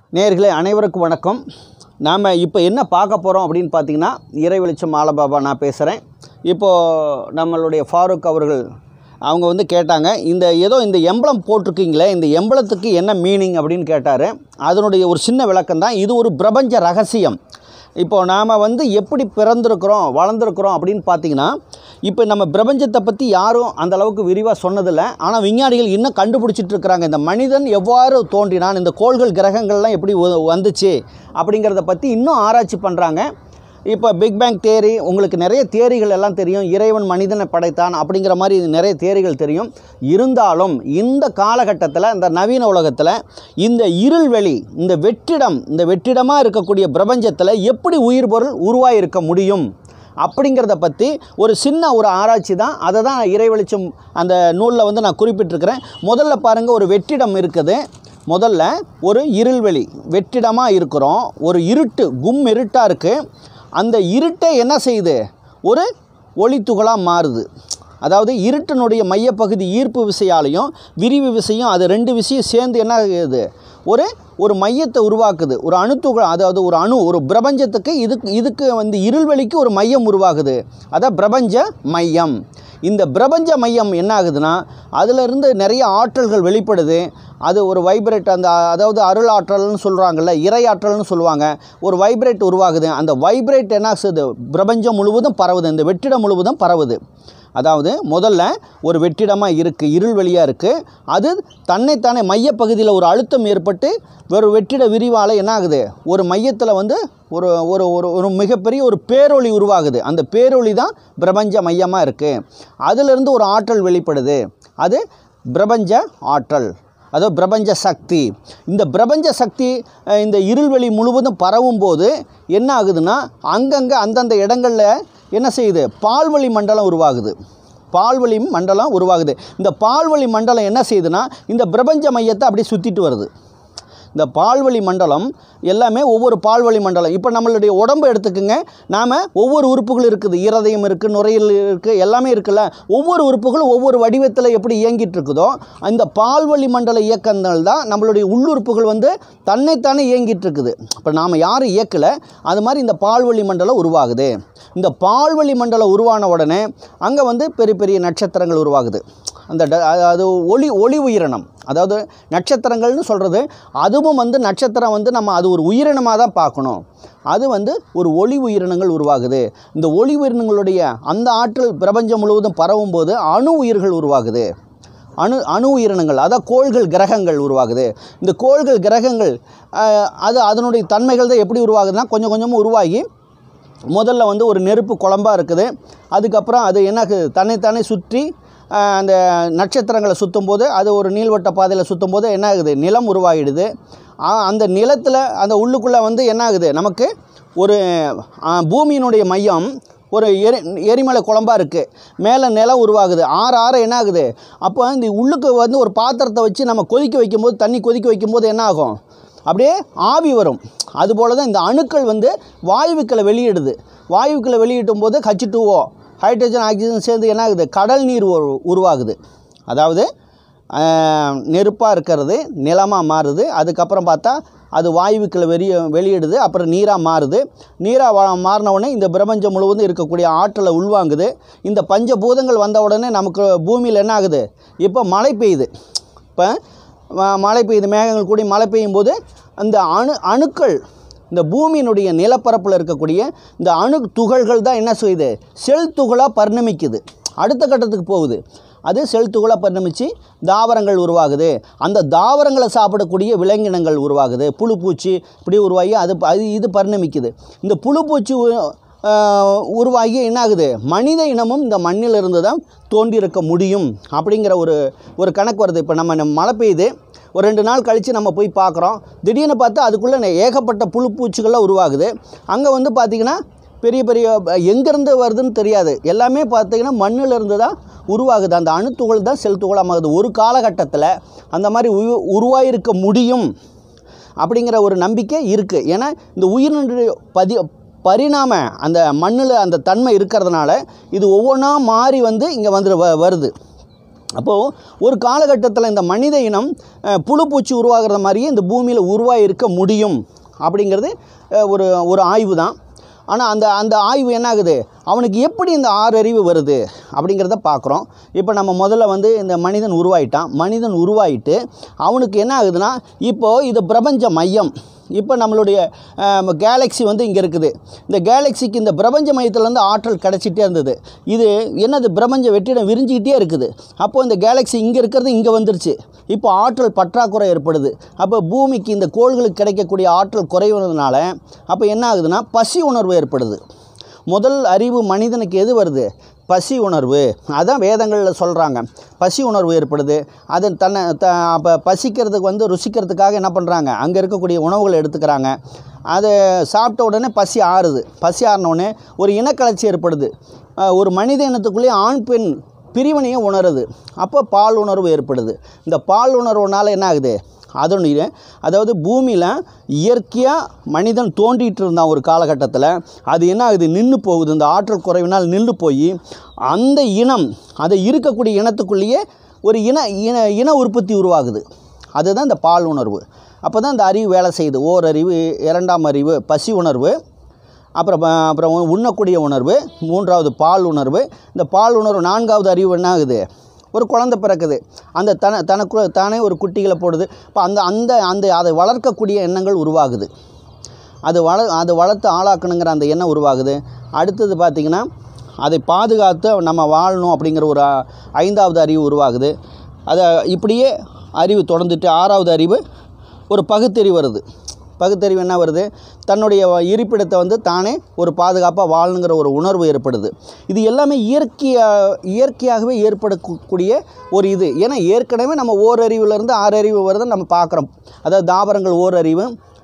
நேயர்களே அனைவருக்கும் வணக்கம் நாம் இப்போ என்ன பார்க்க போகிறோம் அப்படின்னு பார்த்தீங்கன்னா இறை வெளிச்சம் மாலபாபா நான் பேசுகிறேன் இப்போது நம்மளுடைய ஃபாரூக் அவர்கள் அவங்க வந்து கேட்டாங்க இந்த ஏதோ இந்த எம்பளம் போட்டிருக்கீங்களே இந்த எம்பளத்துக்கு என்ன மீனிங் அப்படின்னு கேட்டார் அதனுடைய ஒரு சின்ன விளக்கம் தான் இது ஒரு பிரபஞ்ச ரகசியம் இப்போ நாம் வந்து எப்படி பிறந்திருக்கிறோம் வளர்ந்துருக்குறோம் அப்படின்னு பார்த்தீங்கன்னா இப்போ நம்ம பிரபஞ்சத்தை பற்றி யாரும் அந்த அளவுக்கு விரிவாக சொன்னதில்லை ஆனால் விஞ்ஞானிகள் இன்னும் கண்டுபிடிச்சிட்டு இருக்கிறாங்க இந்த மனிதன் எவ்வாறு தோன்றினான் இந்த கோள்கள் கிரகங்கள்லாம் எப்படி வ- வந்துச்சு அப்படிங்கிறத பற்றி இன்னும் ஆராய்ச்சி பண்ணுறாங்க இப்போ பிக் பேங் தேரி உங்களுக்கு நிறைய தேரிகள் எல்லாம் தெரியும் இறைவன் மனிதனை படைத்தான் அப்படிங்கிற மாதிரி நிறைய தேரிகள் தெரியும் இருந்தாலும் இந்த காலகட்டத்தில் இந்த நவீன உலகத்தில் இந்த இருள்வெளி இந்த வெற்றிடம் இந்த வெற்றிடமாக இருக்கக்கூடிய பிரபஞ்சத்தில் எப்படி உயிர் பொருள் உருவாகியிருக்க முடியும் அப்படிங்கிறத பற்றி ஒரு சின்ன ஒரு ஆராய்ச்சி தான் அதை தான் இறை வெளிச்சம் அந்த நூலில் வந்து நான் குறிப்பிட்டிருக்கிறேன் முதல்ல பாருங்கள் ஒரு வெற்றிடம் இருக்குது முதல்ல ஒரு இருள்வெளி வெற்றிடமாக இருக்கிறோம் ஒரு இருட்டு கும் இருட்டாக இருக்குது அந்த இருட்டை என்ன செய்யுது ஒரு ஒளித்துகளாக மாறுது அதாவது இருட்டினுடைய மையப்பகுதி ஈர்ப்பு விசையாலையும் விரிவு விசையும் அது ரெண்டு விசையும் சேர்ந்து என்ன ஆகுது ஒரு ஒரு மையத்தை உருவாக்குது ஒரு அணுத்துகள் அதாவது ஒரு அணு ஒரு பிரபஞ்சத்துக்கு இதுக்கு இதுக்கு வந்து இருள்வெளிக்கு ஒரு மையம் உருவாகுது அதான் பிரபஞ்ச மையம் இந்த பிரபஞ்ச மையம் என்ன ஆகுதுன்னா அதிலிருந்து நிறைய ஆற்றல்கள் வெளிப்படுது அது ஒரு வைப்ரேட் அந்த அதாவது அருள் ஆற்றல்னு சொல்கிறாங்கல்ல இறை ஆற்றல்னு சொல்லுவாங்க ஒரு வைப்ரேட் உருவாகுது அந்த வைப்ரேட் என்ன ஆகுது பிரபஞ்சம் முழுவதும் பரவுது இந்த வெற்றிடம் முழுவதும் பரவுது அதாவது முதல்ல ஒரு வெற்றிடமாக இருக்குது இருள்வெளியாக இருக்குது அது தன்னைத்தானே மையப்பகுதியில் ஒரு அழுத்தம் ஏற்பட்டு ஒரு வெற்றிட விரிவால் என்ன ஆகுது ஒரு மையத்தில் வந்து ஒரு ஒரு ஒரு ஒரு மிகப்பெரிய ஒரு பேரொளி உருவாகுது அந்த பேரொளி தான் பிரபஞ்ச மையமாக இருக்குது அதிலிருந்து ஒரு ஆற்றல் வெளிப்படுது அது பிரபஞ்ச ஆற்றல் அதோ பிரபஞ்ச சக்தி இந்த பிரபஞ்ச சக்தி அஹ், இந்த இருள்வெளி முழுவதும் பரவும் போது என்ன ஆகுதுன்னா அங்கங்கே அந்தந்த இடங்களில் என்ன செய்யுது பால்வழி மண்டலம் உருவாகுது பால்வழி மண்டலம் உருவாகுது இந்த பால்வழி மண்டலம் என்ன செய்யுதுன்னா இந்த பிரபஞ்ச மையத்தை அப்படியே சுற்றிட்டு வருது இந்த பால்வழி மண்டலம் எல்லாமே ஒவ்வொரு பால்வழி மண்டலம் இப்போ நம்மளுடைய உடம்பு எடுத்துக்கோங்க நாம் ஒவ்வொரு உறுப்புகள் இருக்குது இருதயம் இருக்குது நுரையீரல் இருக்குது எல்லாமே இருக்குல்ல ஒவ்வொரு உறுப்புகளும் ஒவ்வொரு வடிவத்தில் எப்படி இயங்கிட்டு இருக்குதோ அந்த பால்வழி மண்டல இயக்கங்கள் தான் நம்மளுடைய உள்ளுறுப்புகள் வந்து தன்னைத்தானே இயங்கிட்டு இருக்குது இப்போ நாம் யாரும் இயக்கலை அது மாதிரி இந்த பால்வழி மண்டலம் உருவாகுது இந்த பால்வழி மண்டலம் உருவான உடனே அங்கே வந்து பெரிய பெரிய நட்சத்திரங்கள் உருவாகுது அந்த ட- அது ஒளி ஒளி உயிரினம் அதாவது நட்சத்திரங்கள்னு சொல்கிறது அதுவும் வந்து நட்சத்திரம் வந்து நம்ம அது ஒரு உயிரினமாக தான் பார்க்கணும் அது வந்து ஒரு ஒளி உயிரினங்கள் உருவாகுது இந்த ஒளி உயிரினங்களுடைய அந்த ஆற்றல் பிரபஞ்சம் முழுவதும் பரவும் போது அணு உயிர்கள் உருவாகுது அணு அணு உயிரினங்கள் அதான் கோள்கள் கிரகங்கள் உருவாகுது இந்த கோள்கள் கிரகங்கள் ஆஹ், அது அதனுடைய தன்மைகள் தான் எப்படி உருவாகுதுன்னா கொஞ்சம் கொஞ்சமாக உருவாகி முதல்ல வந்து ஒரு நெருப்பு குழம்பா இருக்குது அதுக்கப்புறம் அது என்ன ஆகுது தன்னைத்தானே சுற்றி ஆஹ், அந்த நட்சத்திரங்களை சுற்றும் போது அது ஒரு நீள்வட்ட பாதையில் சுற்றும் போது என்ன ஆகுது நிலம் உருவாகிடுது ஆ- அந்த நிலத்தில் அந்த உள்ளுக்குள்ளே வந்து என்ன ஆகுது நமக்கு ஒரு ஆஹ், பூமியினுடைய மையம் ஒரு எரி எரிமலை குழம்பா இருக்குது மேலே நிலம் உருவாகுது ஆற ஆற என்ன ஆகுது அப்போ இந்த உள்ளுக்கு வந்து ஒரு பாத்திரத்தை வச்சு நம்ம கொதிக்க வைக்கும்போது தண்ணி கொதிக்க வைக்கும்போது என்ன ஆகும் அப்படியே ஆவி வரும் அதுபோல தான் இந்த அணுக்கள் வந்து வாயுக்களை வெளியிடுது வாயுக்களை வெளியிட்டும் போது ஹச் டூஓ ஹைட்ரஜன் ஆக்சிஜன் சேர்ந்து என்ன ஆகுது கடல் நீர் உரு- உருவாகுது அதாவது நெருப்பாக இருக்கிறது நிலமாக மாறுது அதுக்கப்புறம் பார்த்தா அது வாயுக்களை வெளிய வெளியிடுது அப்புறம் நீராக மாறுது நீராக மாறின உடனே இந்த பிரபஞ்சம் முழுவதும் இருக்கக்கூடிய ஆற்றலை உள்வாங்குது இந்த பஞ்சபூதங்கள் வந்த உடனே நமக்கு பூமியில் என்ன ஆகுது இப்போ மழை பெய்யுது இப்போ ம- மழை பெய்யுது மேகங்கள் கூடி மழை பெய்யும் போது அந்த அணு அணுக்கள் இந்த பூமியினுடைய நிலப்பரப்பில் இருக்கக்கூடிய இந்த அணு துகள்கள் தான் என்ன செய்யுது செல் துகளாக பரிணமிக்குது அடுத்த கட்டத்துக்கு போகுது அது செல் துகளாக பரிணமிச்சு தாவரங்கள் உருவாகுது அந்த தாவரங்களை சாப்பிடக்கூடிய விலங்கினங்கள் உருவாகுது புழு பூச்சி இப்படி உருவாகி அது அது இது பரிணமிக்குது இந்த புழு பூச்சி உ- ஆஹ் உருவாகி என்ன ஆகுது மனித இனமும் இந்த மண்ணில் இருந்து தான் தோன்றியிருக்க முடியும் அப்படிங்கிற ஒரு ஒரு கணக்கு வருது இப்போ நம்ம நம்ம மழை பெய்யுது ஒரு ரெண்டு நாள் கழித்து நம்ம போய் பார்க்குறோம் திடீர்னு பார்த்தா அதுக்குள்ளே ஏகப்பட்ட புழு பூச்சிகள்லாம் உருவாகுது அங்கே வந்து பார்த்திங்கன்னா பெரிய பெரிய எங்கேருந்து வருதுன்னு தெரியாது எல்லாமே பார்த்திங்கன்னா மண்ணில் இருந்து தான் உருவாகுது அந்த அணுத்துகள் தான் செல் துகளாகுது ஒரு காலகட்டத்தில் அந்த மாதிரி உரு உருவாயிருக்க முடியும் அப்படிங்கிற ஒரு நம்பிக்கை இருக்குது ஏன்னா இந்த உயிரினுடைய பதி பரிணாம அந்த மண்ணில் அந்த தன்மை இருக்கிறதுனால இது ஒவ்வொன்றா மாறி வந்து இங்கே வந்து வ- வருது அப்போது ஒரு காலகட்டத்தில் இந்த மனித இனம் அஹ், புழு பூச்சி உருவாகிற மாதிரியே இந்த பூமியில் உருவாகி இருக்க முடியும் அப்படிங்கிறது அஹ், ஒரு ஒரு ஆய்வு தான் ஆனால் அந்த அந்த ஆய்வு என்ன ஆகுது அவனுக்கு எப்படி இந்த ஆறறிவு வருது அப்படிங்கிறத பார்க்குறோம் இப்போ நம்ம முதல்ல வந்து இந்த மனிதன் உருவாயிட்டான் மனிதன் உருவாயிட்டு அவனுக்கு என்ன ஆகுதுன்னா இப்போது இது பிரபஞ்ச மையம் இப்போ நம்மளுடைய கேலக்ஸி வந்து இங்கே இருக்குது இந்த கேலக்ஸிக்கு இந்த பிரபஞ்ச மையத்துலேருந்து ஆற்றல் கிடச்சிட்டே இருந்தது இது என்னது பிரபஞ்ச வெற்றிடம் விரிஞ்சிக்கிட்டே இருக்குது அப்போது இந்த கேலக்ஸி இங்கே இருக்கிறது இங்கே வந்துருச்சு இப்போ ஆற்றல் பற்றாக்குறை ஏற்படுது அப்போ பூமிக்கு இந்த கோள்களுக்கு கிடைக்கக்கூடிய ஆற்றல் குறைவதுனால அப்போ என்ன ஆகுதுன்னா பசி உணர்வு ஏற்படுது முதல் அறிவு மனிதனுக்கு எது வருது பசி உணர்வு அதான் வேதங்களில் சொல்கிறாங்க பசி உணர்வு ஏற்படுது அது தன்னை த அப்போ பசிக்கிறதுக்கு வந்து ருசிக்கிறதுக்காக என்ன பண்ணுறாங்க அங்கே இருக்கக்கூடிய உணவுகளை எடுத்துக்கிறாங்க அதை சாப்பிட்ட உடனே பசி ஆறுது பசி ஆறின உடனே ஒரு இனக்கலர்ச்சி ஏற்படுது அஹ் ஒரு மனித இனத்துக்குள்ளேயே ஆண் பெண் பிரிவினையை உணருது அப்போ பால் உணர்வு ஏற்படுது இந்த பால் உணர்வுனால என்ன ஆகுது அதனுடைய அதாவது பூமியில் இயற்கையாக மனிதன் தோண்டிகிட்டு இருந்தான் ஒரு காலகட்டத்தில் அது என்ன ஆகுது நின்று போகுது இந்த ஆற்றல் குறைவினால் நின்று போய் அந்த இனம் அதை இருக்கக்கூடிய இனத்துக்குள்ளேயே ஒரு இன இன இன உற்பத்தி உருவாகுது அதுதான் இந்த பால் உணர்வு அப்போ தான் இந்த அறிவு வேலை செய்யுது ஓரறிவு இரண்டாம் அறிவு பசி உணர்வு அப்புறம் ப- அப்புறம் உ- உண்ணக்கூடிய உணர்வு மூன்றாவது பால் உணர்வு இந்த பால் உணர்வு நான்காவது அறிவு என்ன ஆகுது ஒரு குழந்தை பிறக்குது அந்த தன தனக்கு தானே ஒரு குட்டிகளை போடுது இப்போ அந்த அந்த அந்த அதை வளர்க்கக்கூடிய எண்ணங்கள் உருவாகுது அது வள அது வளர்த்து ஆளாக்கணுங்கிற அந்த எண்ணம் உருவாகுது அடுத்தது பார்த்திங்கன்னா அதை பாதுகாத்து நம்ம வாழணும் அப்படிங்கிற ஒரு அ- ஐந்தாவது அறிவு உருவாகுது அதை இப்படியே அறிவு தொடர்ந்துட்டு ஆறாவது அறிவு ஒரு பகுத்தறிவு வருது பகுத்தறிவு என்ன வருது தன்னுடைய இருப்பிடத்தை வந்து தானே ஒரு பாதுகாப்பாக வாழணுங்கிற ஒரு உணர்வு ஏற்படுது இது எல்லாமே இயற்கையாக இயற்கையாகவே ஏற்படக்கூடிய ஒரு இது ஏன்னா ஏற்கனவே நம்ம ஓரறிவுலேருந்து ஆறறிவு வருதுன்னு நம்ம பார்க்குறோம் அதாவது தாவரங்கள் ஓரறிவு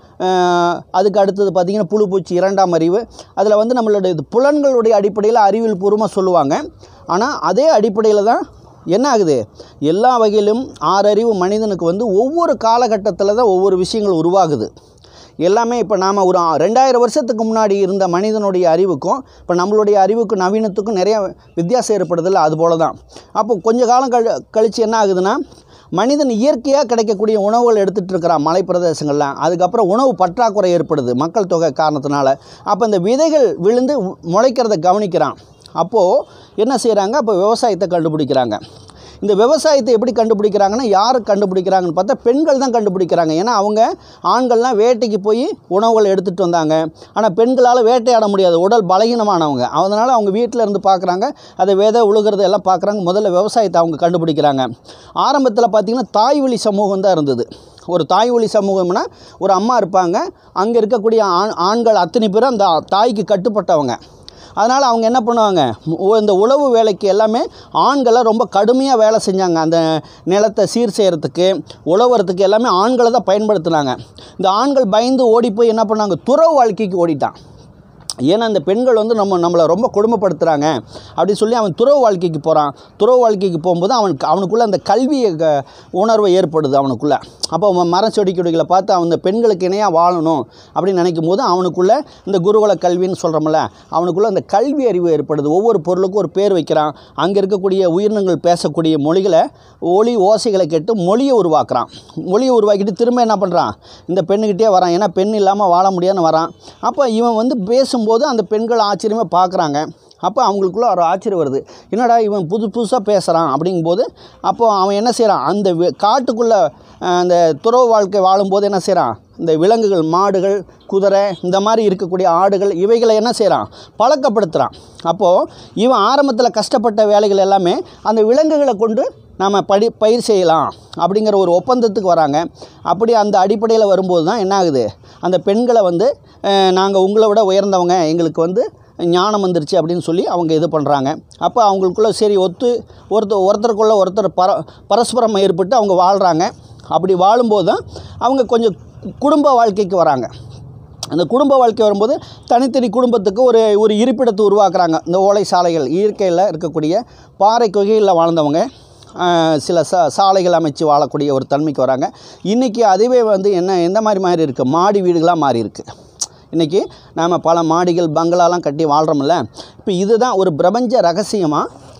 அஹ் அதுக்கு அடுத்தது பார்த்திங்கன்னா புழு பூச்சி இரண்டாம் அறிவு அதில் வந்து நம்மளுடைய இது புலன்களுடைய அடிப்படையில் அறிவியல் பூர்வமாக சொல்லுவாங்க ஆனால் அதே அடிப்படையில் தான் என்ன ஆகுது எல்லா வகையிலும் ஆறறிவு மனிதனுக்கு வந்து ஒவ்வொரு காலகட்டத்தில் தான் ஒவ்வொரு விஷயங்கள் உருவாகுது எல்லாமே இப்போ நாம் ஒரு ஆ- ரெண்டாயிரம் வருஷத்துக்கு முன்னாடி இருந்த மனிதனுடைய அறிவுக்கும் இப்போ நம்மளுடைய அறிவுக்கும் நவீனத்துக்கும் நிறைய வித்தியாசம் ஏற்படுதில்ல அது போல தான் அப்போ கொஞ்ச காலம் கழி கழித்து என்ன ஆகுதுன்னா மனிதன் இயற்கையாக கிடைக்கக்கூடிய உணவுகள் எடுத்துகிட்டு இருக்கிறான் மலை பிரதேசங்கள்லாம் அதுக்கப்புறம் உணவு பற்றாக்குறை ஏற்படுது மக்கள் தொகை காரணத்தினால அப்போ இந்த விதைகள் விழுந்து உ- முளைக்கிறத கவனிக்கிறான் அப்போது என்ன செய்கிறாங்க அப்போ விவசாயத்தை கண்டுபிடிக்கிறாங்க இந்த விவசாயத்தை எப்படி கண்டுபிடிக்கிறாங்கன்னா யார் கண்டுபிடிக்கிறாங்கன்னு பார்த்தா பெண்கள் தான் கண்டுபிடிக்கிறாங்க ஏன்னா அவங்க ஆண்கள்லாம் வேட்டைக்கு போய் உணவுகள் எடுத்துகிட்டு வந்தாங்க ஆனால் பெண்களால் வேட்டையாட முடியாது உடல் பலகீனமானவங்க அதனால் அவங்க வீட்டில் இருந்து பார்க்குறாங்க அதை விதை உழுகிறது எல்லாம் பார்க்குறாங்க முதல்ல விவசாயத்தை அவங்க கண்டுபிடிக்கிறாங்க ஆரம்பத்தில் பார்த்திங்கன்னா தாய் வழி சமூகம் தான் இருந்தது ஒரு தாய் வழி சமூகம்னா ஒரு அம்மா இருப்பாங்க அங்கே இருக்கக்கூடிய ஆண் ஆண்கள் அத்தனை பேரும் அந்த தாய்க்கு கட்டுப்பட்டவங்க அதனால் அவங்க என்ன பண்ணுவாங்க உ- இந்த உழவு வேலைக்கு எல்லாமே ஆண்களை ரொம்ப கடுமையாக வேலை செஞ்சாங்க அந்த நிலத்தை சீர் செய்கிறதுக்கு உழவுறதுக்கு எல்லாமே ஆண்களை தான் பயன்படுத்துனாங்க இந்த ஆண்கள் பயந்து ஓடி போய் என்ன பண்ணாங்க துறவு வாழ்க்கைக்கு ஓடிட்டான் ஏன்னா இந்த பெண்கள் வந்து நம்ம நம்மளை ரொம்ப கொடுமைப்படுத்துகிறாங்க அப்படின்னு சொல்லி அவன் துறவு வாழ்க்கைக்கு போகிறான் துறவு வாழ்க்கைக்கு போகும்போது அவனுக்கு அவனுக்குள்ளே அந்த கல்வி க- உணர்வு ஏற்படுது அவனுக்குள்ளே அப்போ அவன் மரம் செடி கொடிகளை பார்த்து அவன் இந்த பெண்களுக்கு இணையாக வாழணும் அப்படின்னு நினைக்கும் போது அவனுக்குள்ளே இந்த குருகுல கல்வின்னு சொல்கிறோம்ல அவனுக்குள்ளே அந்த கல்வி அறிவு ஏற்படுது ஒவ்வொரு பொருளுக்கும் ஒரு பேர் வைக்கிறான் அங்கே இருக்கக்கூடிய உயிரினங்கள் பேசக்கூடிய மொழிகளை ஒளி ஓசைகளை கேட்டு மொழியை உருவாக்குறான் மொழியை உருவாக்கிட்டு திரும்ப என்ன பண்ணுறான் இந்த பெண்ணுக்கிட்டே வரான் ஏன்னா பெண் இல்லாமல் வாழ முடியாதுன்னு வரான் அப்போ இவன் வந்து பேசும்போது அந்த பெண்கள் ஆச்சரியமாக பார்க்குறாங்க அப்போ அவங்களுக்குள்ள ஒரு ஆச்சரியம் வருது என்னடா இவன் புது புதுசாக பேசுகிறான் அப்படிங்கும்போது அப்போ அவன் என்ன செய்கிறான் அந்த வி- காட்டுக்குள்ளே அஹ், அந்த துறவு வாழ்க்கை வாழும்போது என்ன செய்கிறான் இந்த விலங்குகள் மாடுகள் குதிரை இந்த மாதிரி இருக்கக்கூடிய ஆடுகள் இவைகளை என்ன செய்கிறான் பழக்கப்படுத்துகிறான் அப்போது இவன் ஆரம்பத்தில் கஷ்டப்பட்ட வேலைகள் எல்லாமே அந்த விலங்குகளை கொண்டு நாம் படி பயிர் செய்யலாம் அப்படிங்கிற ஒரு ஒப்பந்தத்துக்கு வராங்க அப்படி அந்த அடிப்படையில் வரும்போது தான் என்ன ஆகுது அந்த பெண்களை வந்து நாங்கள் உங்களை விட உயர்ந்தவங்க எங்களுக்கு வந்து ஞானம் வந்துருச்சு அப்படின்னு சொல்லி அவங்க இது பண்ணுறாங்க அப்போ அவங்களுக்குள்ள சரி ஒத்து ஒருத்தர் ஒருத்தருக்குள்ள ஒருத்தர் பர பரஸ்பரம் ஏற்பட்டு அவங்க வாழ்கிறாங்க அப்படி வாழும்போது தான் அவங்க கொஞ்சம் குடும்ப வாழ்க்கைக்கு வராங்க அந்த குடும்ப வாழ்க்கை வரும்போது தனித்தனி குடும்பத்துக்கு ஒரு ஒரு இருப்பிடத்தை உருவாக்குறாங்க இந்த ஓலை சாலைகள் இயற்கையில் இருக்கக்கூடிய பாறை குகைகளில் வாழ்ந்தவங்க ஆஹ், சில சா சாலைகள் அமைச்சு வாழக்கூடிய ஒரு தன்மைக்கு வராங்க இன்றைக்கி அதுவே வந்து என்ன எந்த மாதிரி மாதிரி இருக்குது மாடி வீடுகளாக மாறி இருக்குது இன்றைக்கி நாம் பல மாடிகள் பங்களாலாம் கட்டி வாழ்கிறோம்ல இப்போ இதுதான் ஒரு பிரபஞ்ச ரகசியமாக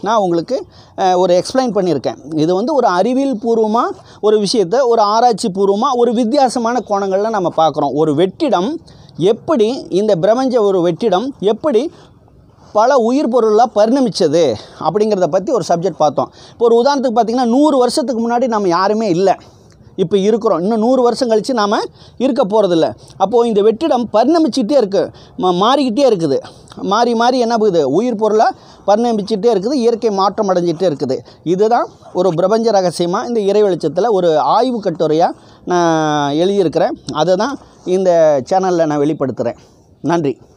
நான் உங்களுக்கு அஹ், ஒரு எக்ஸ்பிளைன் பண்ணியிருக்கேன் இது வந்து ஒரு அறிவியல் பூர்வமாக ஒரு விஷயத்தை ஒரு ஆராய்ச்சி பூர்வமாக ஒரு வித்தியாசமான கோணங்களில் நம்ம பார்க்குறோம் ஒரு வெற்றிடம் எப்படி இந்த பிரபஞ்ச ஒரு வெற்றிடம் எப்படி பல உயிர் பொருளாக பரிணமிச்சது அப்படிங்கிறத பற்றி ஒரு சப்ஜெக்ட் பார்த்தோம் இப்போ ஒரு உதாரணத்துக்கு பார்த்திங்கன்னா நூறு வருஷத்துக்கு முன்னாடி நம்ம யாருமே இல்லை இப்போ இருக்கிறோம் இன்னும் நூறு வருஷம் கழித்து நாம் இருக்க போகிறதில்ல அப்போது இந்த வெற்றிடம் பரிணமிச்சிட்டே இருக்குது மா மாறிக்கிட்டே இருக்குது மாறி மாறி என்ன ஆகுது உயிர் பொருளாக பரிணமிச்சிட்டே இருக்குது இயற்கை மாற்றம் அடைஞ்சிட்டே இருக்குது இதுதான் ஒரு பிரபஞ்ச ரகசியமாக இந்த இறை வெளிச்சத்தில் ஒரு ஆய்வு கட்டுரையாக நான் எழுதியிருக்கிறேன் அதை தான் இந்த சேனலில் நான் வெளிப்படுத்துகிறேன் நன்றி